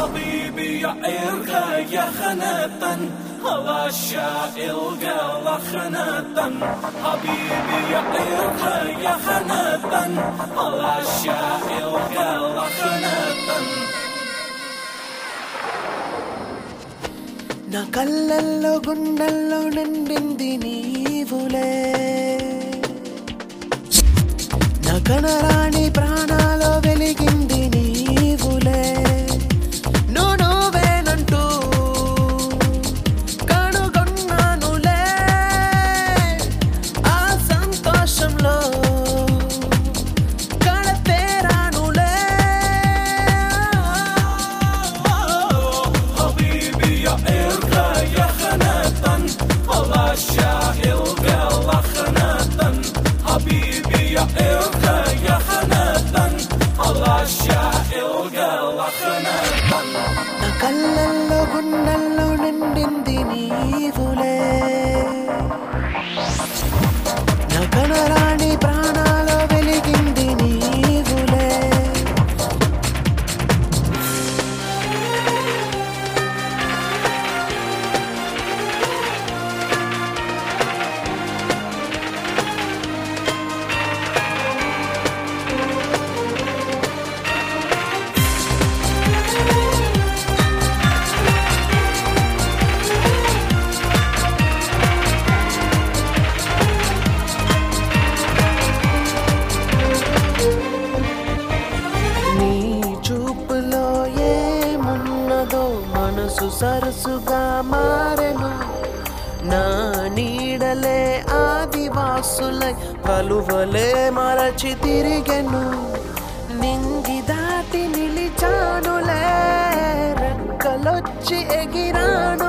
حبيبي يا إرغى يا خناتا هلا الشائل قال خناتا حبيبي يا إرغى يا خناتا هلا الشائل قال خناتا నా కళ్ళల్లో గుండెల్లో నిండింది నీవులే నా కనరాని ప్రాణాలో వెలిగింది నీవులే నువ్వు నువ్వేనంటూ కనుగొన్నానులే ఆ సంతోషంలో కడతేరానులే حبيبي يا إرغى يا خناتا هلا الشائل قال خناتا حبيبي يا إرغى يا خناتا هلا الشائل قال خناتا నా కళ్ళల్లో గుండెల్లో నిండింది నీవులే నా కనరాని ప్రాణాలో వెలిగింది నీవులే నీ చూపులో ఏమున్నదో మనసు సరసుగా మారెను నా నీడలే ఆదివాసులై కలువలే మరచి తిరిగెను నింగి దాటి నిలిచానులే రెక్కలొచ్చి ఎగిరాను